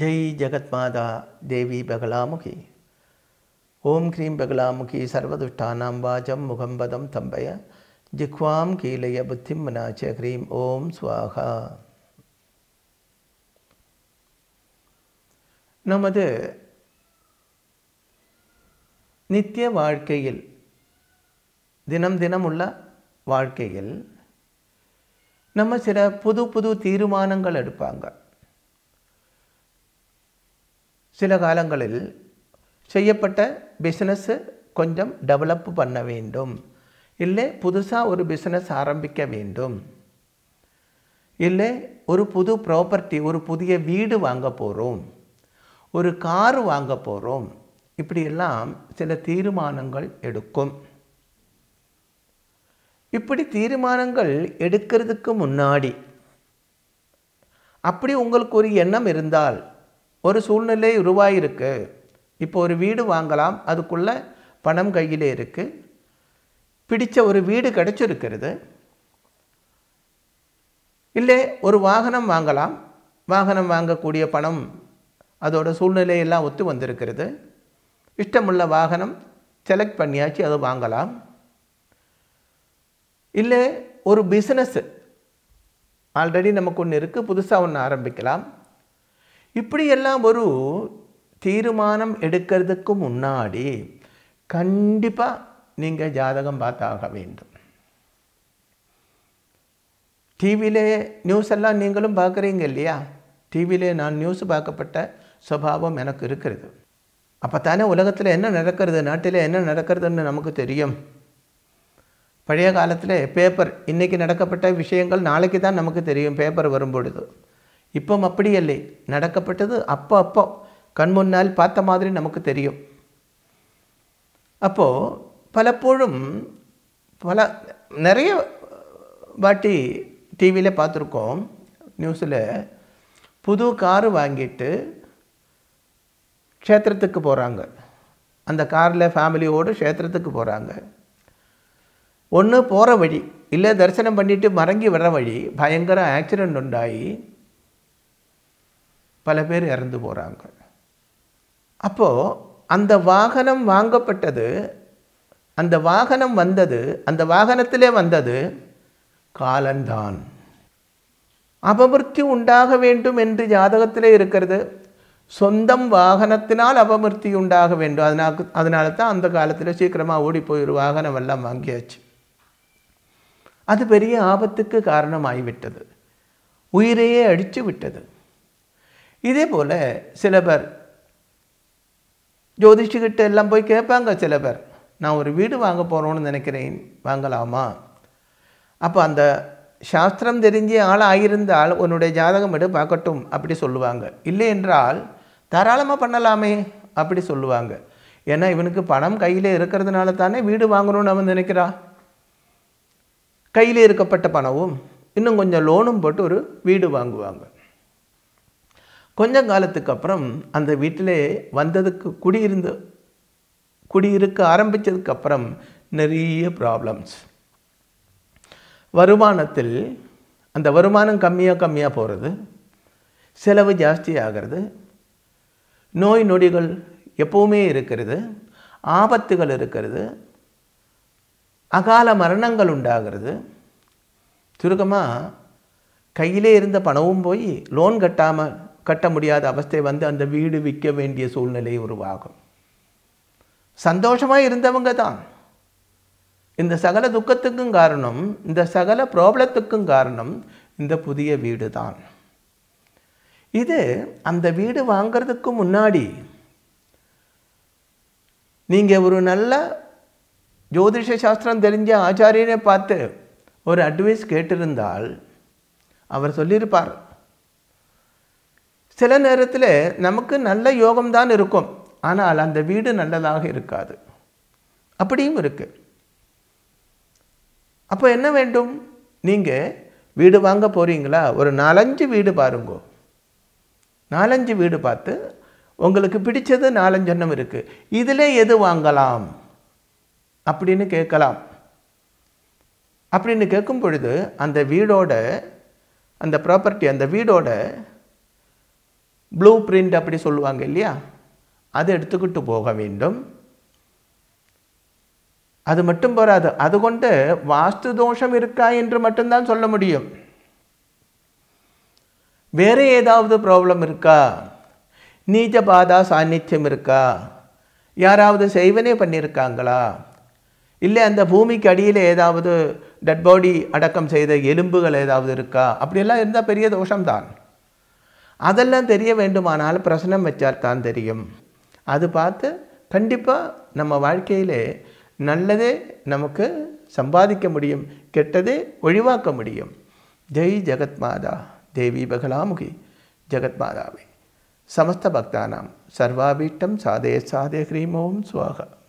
ஜெய் ஜெகத்மாதா தேவி பகலாமுகி ஓம் க்ரீம் பகலாமுகி சர்வதுஷ்டானாம் வாஜம் முகம்பதம் தம்பய ஜிக்வாம் கீலய புத்திம் மனாச்ச க்ரீம் ஓம் ஸ்வாகா நமது நித்திய வாழ்க்கையில் தினம் தினம் உள்ள வாழ்க்கையில் நம்ம சில புது புது தீர்மானங்கள் எடுப்பாங்க சில காலங்களில் செய்யப்பட்ட பிஸ்னஸ்ஸு கொஞ்சம் டெவலப் பண்ண வேண்டும் இல்லை புதுசாக ஒரு பிஸ்னஸ் ஆரம்பிக்க வேண்டும் இல்லை ஒரு புது ப்ராப்பர்ட்டி ஒரு புதிய வீடு வாங்க போகிறோம் ஒரு கார் வாங்க போகிறோம் இப்படியெல்லாம் சில தீர்மானங்கள் எடுக்கும் இப்படி தீர்மானங்கள் எடுக்கிறதுக்கு முன்னாடி அப்படி உங்களுக்கு ஒரு எண்ணம் இருந்தால் ஒரு சூழ்நிலை உருவாயிருக்கு இப்போ ஒரு வீடு வாங்கலாம் அதுக்குள்ளே பணம் கையில் இருக்குது பிடிச்ச ஒரு வீடு கிடச்சிருக்கிறது இல்லை ஒரு வாகனம் வாங்கலாம் வாகனம் வாங்கக்கூடிய பணம் அதோட சூழ்நிலையெல்லாம் ஒத்து வந்திருக்கிறது இஷ்டமுள்ள வாகனம் செலக்ட் பண்ணியாச்சு அதை வாங்கலாம் இல்லை ஒரு பிஸ்னஸ்ஸு ஆல்ரெடி நமக்கு ஒன்று இருக்குது புதுசாக ஒன்று ஆரம்பிக்கலாம் இப்படியெல்லாம் ஒரு தீர்மானம் எடுக்கிறதுக்கு முன்னாடி கண்டிப்பாக நீங்கள் ஜாதகம் பார்த்தாக வேண்டும் டிவியிலே நியூஸ் எல்லாம் நீங்களும் பார்க்குறீங்க இல்லையா டிவியிலே நான் நியூஸ் பார்க்கப்பட்ட சுபாவம் எனக்கு இருக்கிறது அப்போ தானே உலகத்தில் என்ன நடக்கிறது நாட்டில் என்ன நடக்கிறதுன்னு நமக்கு தெரியும் பழைய காலத்தில் பேப்பர் இன்றைக்கி நடக்கப்பட்ட விஷயங்கள் நாளைக்கு தான் நமக்கு தெரியும் பேப்பர் வரும்பொழுது இப்போ அப்படி இல்லை நடக்கப்பட்டது அப்போ அப்போ கண் முன்னால் பார்த்த மாதிரி நமக்கு தெரியும் அப்போது பலப்போழும் பல நிறைய வாட்டி டிவியில் பார்த்துருக்கோம் நியூஸில் புது காரு வாங்கிட்டு க்ஷேத்திரத்துக்கு போகிறாங்க அந்த காரில் ஃபேமிலியோடு க்ஷேத்திரத்துக்கு போகிறாங்க ஒன்று போகிற வழி இல்லை தரிசனம் பண்ணிவிட்டு மறங்கி வர வழி பயங்கர ஆக்சிடெண்ட் உண்டாகி பல பேர் இறந்து போகிறாங்க அப்போது அந்த வாகனம் வாங்கப்பட்டது அந்த வாகனம் வந்தது அந்த வாகனத்திலே வந்தது காலந்தான் அபமிருத்தி உண்டாக வேண்டும் என்று ஜாதகத்திலே இருக்கிறது சொந்தம் வாகனத்தினால் அபமிருத்தி உண்டாக வேண்டும் அதனால அதனால தான் அந்த காலத்தில் சீக்கிரமாக ஓடி போய் ஒரு வாகனம் எல்லாம் வாங்கியாச்சு அது பெரிய ஆபத்துக்கு காரணமாகிவிட்டது உயிரையே அடித்து விட்டது இதே போல் சில பேர் ஜோதிஷிக்கிட்ட எல்லாம் போய் கேட்பாங்க சில பேர் நான் ஒரு வீடு வாங்க போகிறோன்னு நினைக்கிறேன் வாங்கலாமா அப்போ அந்த சாஸ்திரம் தெரிஞ்ச ஆள் ஆகியிருந்தால் உன்னுடைய ஜாதகம் எடு பார்க்கட்டும் அப்படி சொல்லுவாங்க இல்லை என்றால் தாராளமாக பண்ணலாமே அப்படி சொல்லுவாங்க ஏன்னா இவனுக்கு பணம் கையில் இருக்கிறதுனால தானே வீடு வாங்கணும்னு அவன் நினைக்கிறா கையில் இருக்கப்பட்ட பணமும் இன்னும் கொஞ்சம் லோனும் போட்டு ஒரு வீடு வாங்குவாங்க கொஞ்ச காலத்துக்கு அப்புறம் அந்த வீட்டிலே வந்ததுக்கு குடியிருந்து குடியிருக்க ஆரம்பித்ததுக்கு அப்புறம் நிறைய ப்ராப்ளம்ஸ் வருமானத்தில் அந்த வருமானம் கம்மியாக கம்மியாக போகிறது செலவு ஜாஸ்தி ஆகிறது நோய் நொடிகள் எப்போவுமே இருக்கிறது ஆபத்துகள் இருக்கிறது அகால மரணங்கள் உண்டாகிறது சுருக்கமாக கையிலே இருந்த பணமும் போய் லோன் கட்டாமல் கட்ட முடியாத அவஸ்தை வந்து அந்த வீடு விற்க வேண்டிய சூழ்நிலை உருவாகும் சந்தோஷமாக இருந்தவங்க தான் இந்த சகல துக்கத்துக்கும் காரணம் இந்த சகல ப்ராப்ளத்துக்கும் காரணம் இந்த புதிய வீடு தான் இது அந்த வீடு வாங்கிறதுக்கு முன்னாடி நீங்கள் ஒரு நல்ல ஜோதிஷ சாஸ்திரம் தெரிஞ்ச ஆச்சாரியனை பார்த்து ஒரு அட்வைஸ் கேட்டிருந்தால் அவர் சொல்லியிருப்பார் சில நேரத்தில் நமக்கு நல்ல யோகம்தான் இருக்கும் ஆனால் அந்த வீடு நல்லதாக இருக்காது அப்படியும் இருக்கு அப்போ என்ன வேண்டும் நீங்கள் வீடு வாங்க போகிறீங்களா ஒரு நாலஞ்சு வீடு பாருங்கோ நாலஞ்சு வீடு பார்த்து உங்களுக்கு பிடிச்சது நாலஞ்சு எண்ணம் இருக்குது இதில் எது வாங்கலாம் அப்படின்னு கேட்கலாம் அப்படின்னு கேட்கும் பொழுது அந்த வீடோட அந்த ப்ராப்பர்ட்டி அந்த வீடோட ப்ளூ பிரிண்ட் அப்படி சொல்லுவாங்க இல்லையா அதை எடுத்துக்கிட்டு போக வேண்டும் அது மட்டும் போராது அது கொண்டு வாஸ்து தோஷம் இருக்கா என்று மட்டும்தான் சொல்ல முடியும் வேற ஏதாவது ப்ராப்ளம் இருக்கா நீச்ச பாதா சாநித்தியம் இருக்கா யாராவது செய்வனே பண்ணியிருக்காங்களா இல்லை அந்த பூமிக்கு அடியில் ஏதாவது டெட் பாடி அடக்கம் செய்த எலும்புகள் ஏதாவது இருக்கா அப்படியெல்லாம் இருந்தால் பெரிய தோஷம்தான் அதெல்லாம் தெரிய வேண்டுமானால் பிரசனம் வச்சால் தான் தெரியும் அது பார்த்து கண்டிப்பாக நம்ம வாழ்க்கையிலே நல்லதே நமக்கு சம்பாதிக்க முடியும் கெட்டதே ஒழிவாக்க முடியும் ஜெய் ஜெகத்மாதா தேவி பகலாமுகி ஜெகத்மாதாவே சமஸ்த பக்தானாம் சர்வாபீட்டம் சாதே சாதே ஹ்ரீம் ஓம் சுவாகா